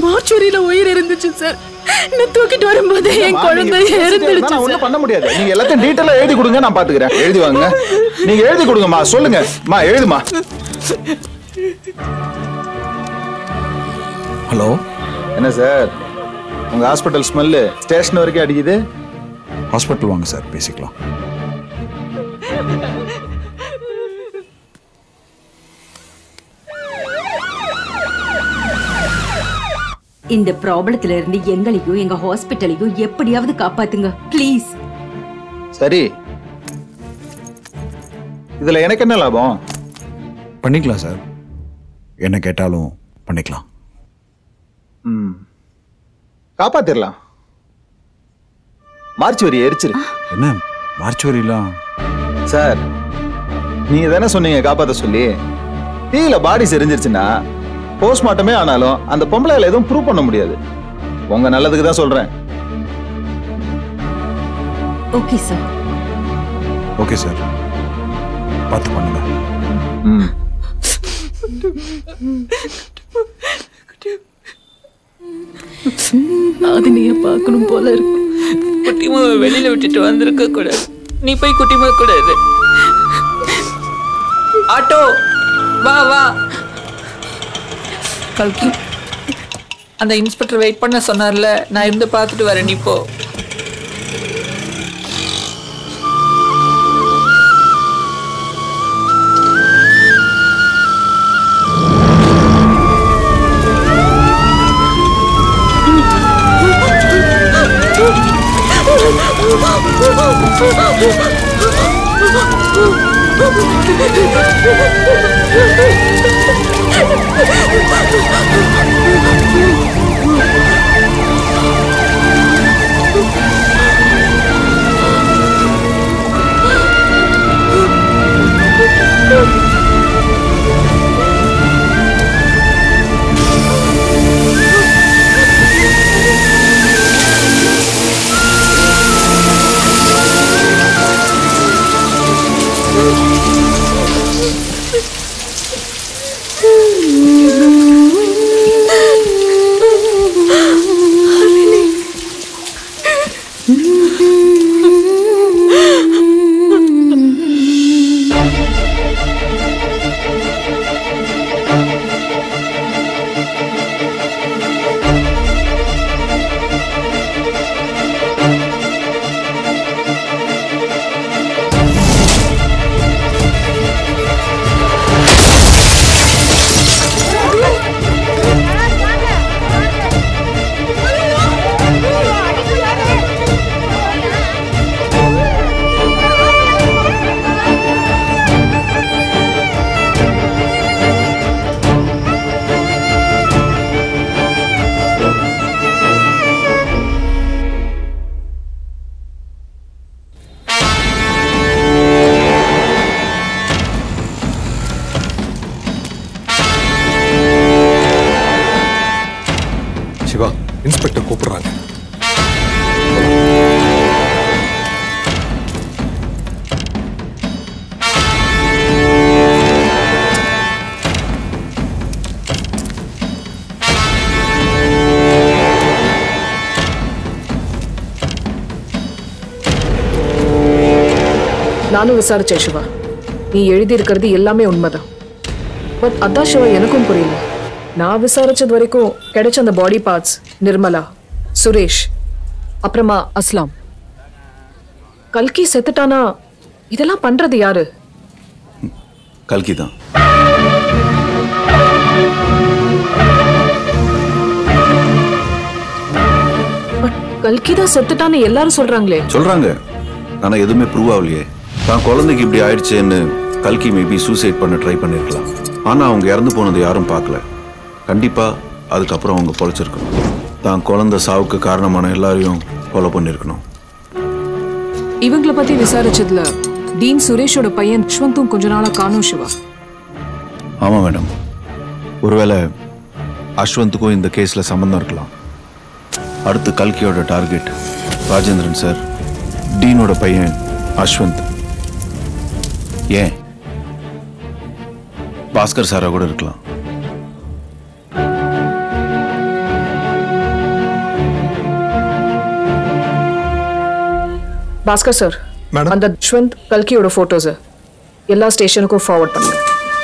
மார்ச்சுரியில உயிர் இருந்துச்சு சார் நான் தூக்கிட்டு வரும்போது என் குழந்தை இறந்துடுச்சு நான் சார் ஒண்ணும் பண்ண முடியாது நீங்க எல்லாத்தையும் டீட்டெயிலா எழுதி கொடுங்க நான் பாத்துக்கிறேன் எழுதி வாங்க நீங்க எழுதி கொடுங்கம்மா சொல்லுங்க மா எழுதுமா ஹலோ என்ன சார் உங்க ஹாஸ்பிட்டல் ஸ்மெல்லு ஸ்டேஷன் வரைக்கும் அடிக்குது ஹாஸ்பிட்டல் வாங்க சார் பேசிக்கலாம் இந்த ப்ராப்ளத்துல இருந்து எங்களையும் எங்க ஹாஸ்பிட்டலையும் எப்படியாவது காப்பாத்துங்க ப்ளீஸ் சரி இதுல எனக்கு என்ன லாபம் பண்ணிக்கலாம் சார் என்ன கேட்டாலும் பண்ணிக்கலாம் ம் காப்பாத்திரலாம் மார்ச் வரி எரிச்சிரு என்ன மார்ச் வரையிலாம் சார் நீங்க தானே சொன்னீங்க காப்பாத்த சொல்லி தீயில பாடி செரிஞ்சிருச்சுன்னா போஸ்ட்மார்ட்டமே ஆனாலும் அந்த பொம்பளையால எதுவும் ப்ரூவ் பண்ண முடியாது உங்க நல்லதுக்கு தான் சொல்றேன் ஓகே சார் ஓகே சார் பார்த்து பண்ணுங்க ம் அது நீ பார்க்கணும் போல இருக்கு குட்டிமாவை வெளியில விட்டுட்டு வந்திருக்க கூடாது நீ போய் குட்டிமா கூட இரு ஆட்டோ வா வா கல்கி அந்த இன்ஸ்பெக்டர் வெயிட் பண்ண சொன்னார்ல நான் இருந்து பார்த்துட்டு வரேன் நீ போ சிவா இன்ஸ்பெக்டர் கூப்பிடுறாங்க நானும் விசாரிச்சேன் சிவா நீ எழுதியிருக்கிறது எல்லாமே உண்மைதான் பட் அதான் சிவா எனக்கும் புரியல நான் விசாரிச்சது வரைக்கும் கிடைச்ச அந்த பாடி பார்ட்ஸ் நிர்மலா சுரேஷ் அப்புறமா அஸ்லாம் கல்கி செத்துட்டானா இதெல்லாம் பண்றது யாரு கல்கி தான் பட் கல்கி தான் செத்துட்டான்னு எல்லாரும் சொல்றாங்களே சொல்றாங்க ஆனா எதுவுமே ப்ரூவ் ஆகலையே தான் குழந்தைக்கு இப்படி ஆயிடுச்சேன்னு கல்கி மேபி சூசைட் பண்ண ட்ரை பண்ணிருக்கலாம் ஆனா அவங்க இறந்து போனது யாரும் பார்க்கல கண்டிப்பா அதுக்கப்புறம் அவங்க பொழைச்சிருக்கணும் தான் குழந்தை சாவுக்கு காரணமான எல்லாரையும் கொலை பண்ணிருக்கணும் இவங்கள பத்தி விசாரிச்சதுல டீன் சுரேஷோட பையன் யஷ்வந்தும் கொஞ்ச நாளா காணும் சிவா ஆமா மேடம் ஒருவேளை அஸ்வந்த்துக்கும் இந்த கேஸ்ல சம்பந்தம் இருக்கலாம் அடுத்து கல்கியோட டார்கெட் ராஜேந்திரன் சார் டீனோட பையன் அஸ்வந்த் ஏன் பாஸ்கர் சாரா கூட இருக்கலாம் பாஸ்கர் சார் மேடம். அந்த யஷ்வந்த் கல்கியோட போட்டோஸ் எல்லா ஸ்டேஷனுக்கும் ஃபார்வர்ட் பண்ணுங்க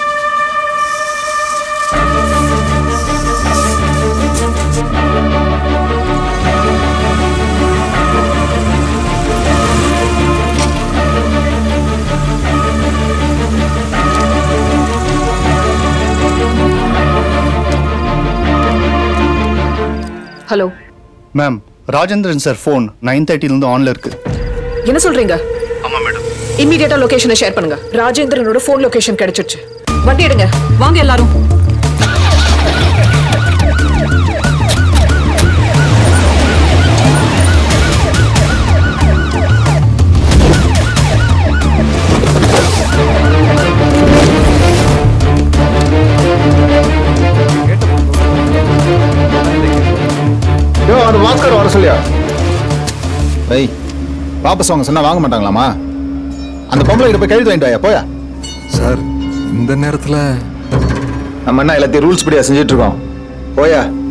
hello ma'am Rajendran sir phone nine தேர்ட்டிலேருந்து ஆனில் இருக்கு என்ன சொல்றீங்க ஆமா மேடம் இம்மீடியட்டா லொகேஷனை ஷேர் பண்ணுங்க ராஜேந்திரனோட ஃபோன் லொகேஷன் கிடைச்சிருச்சு வண்டி எடுங்க வாங்க எல்லாரும் யோ அந்த பாஸ்கர் வர சொல்லியா ஐய் வாபஸ் வாங்க சொன்னா வாங்க மாட்டாங்களாமா அந்த பொம்பளை கிட்ட போய் கழுத்து வாங்கிட்டு வாயா போயா சார் இந்த நேரத்தில் நம்ம என்ன எல்லாத்தையும் ரூல்ஸ் படியா செஞ்சுட்டு இருக்கோம் போயா